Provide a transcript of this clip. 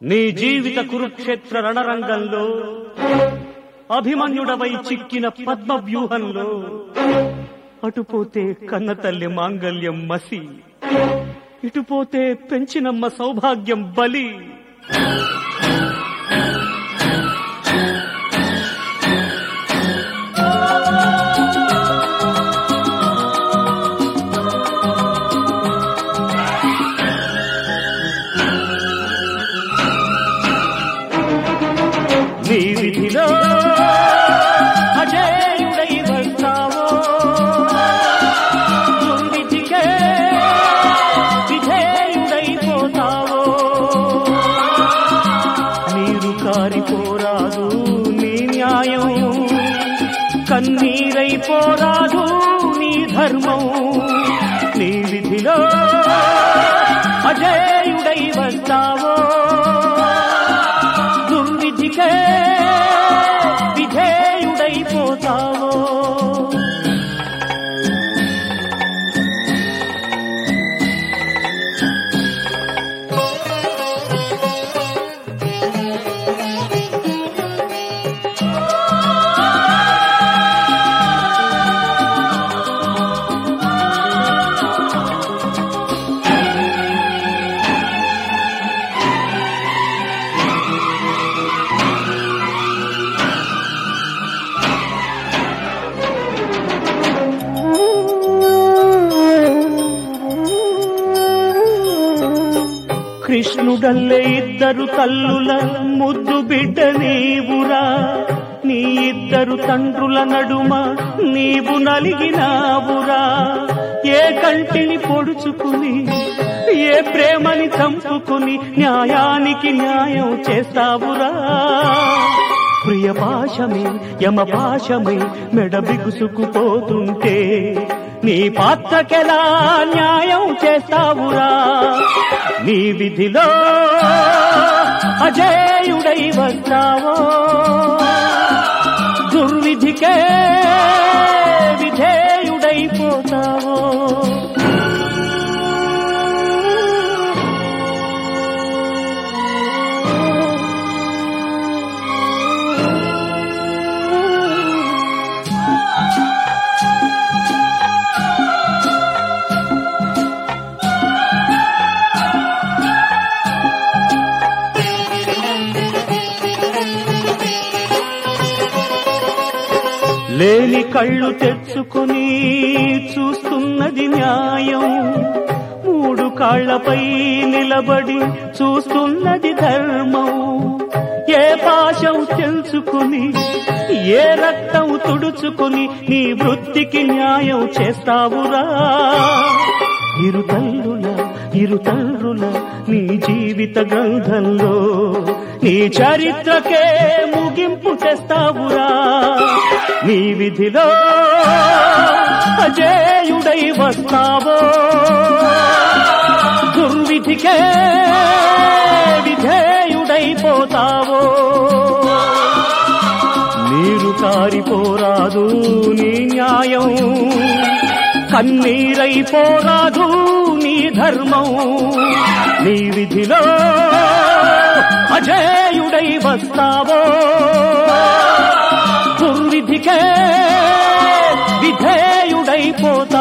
నీ జీవిత కురుక్షేత్ర రణరంగంలో అభిమన్యుడవై చిక్కిన పద్మ వ్యూహంలో అటుపోతే కన్నతల్లి మాంగల్యం మసి ఇటుపోతే పెంచినమ్మ సౌభాగ్యం బలి నీ విధిలో అజేయుడై వస్తావో దుర్విధికే విధేయుడైపోతావో నీరు కారిపోరాదు నీ న్యాయం కన్నీరైపోరాదు నీ ధర్మం నీ విధిలో అజేయుడై వస్తావో దుర్విధికే విధేయుడైపోతావో కృష్ణుడల్లే ఇద్దరు తల్లుల ముద్దు బిడ్డ నీవురా నీ ఇద్దరు తండ్రుల నడుమ నీవు నలిగినావురా ఏ కంటిని పొడుచుకుని ఏ ప్రేమని చంపుకుని న్యాయానికి న్యాయం చేస్తావురా ప్రియ పాశమే యమ పాశమై మెడ బిగుసుకుపోతుంటే నీ పాత్రకెలా న్యాయం చేస్తావురా నీ విధిలో అజేయుడై వస్తావో దుర్విధికే విధేయుడైపోతావో లేని కళ్ళు తెచ్చుకుని చూస్తున్నది న్యాయం మూడు కాళ్లపై నిలబడి చూస్తున్నది ధర్మం ఏ పాశం తెలుసుకుని ఏ రక్తం తుడుచుకుని నీ వృత్తికి న్యాయం చేస్తావురా ఇరు తల్లుల ఇరు తండ్రుల నీ జీవిత గ్రంథంలో నీ చరిత్రకే ముగింపు తెస్తావురా నీ విధిలో అజేయుడై వస్తావో దుర్విధికే విధేయుడైపోతావో నీరు కారిపోరాదు నీ న్యాయం కన్నీరైపోరాదు నీ ధర్మం నీ విధిలో అజేయుడై వస్తావో దుర్విధికే విధేయుడైపోతావో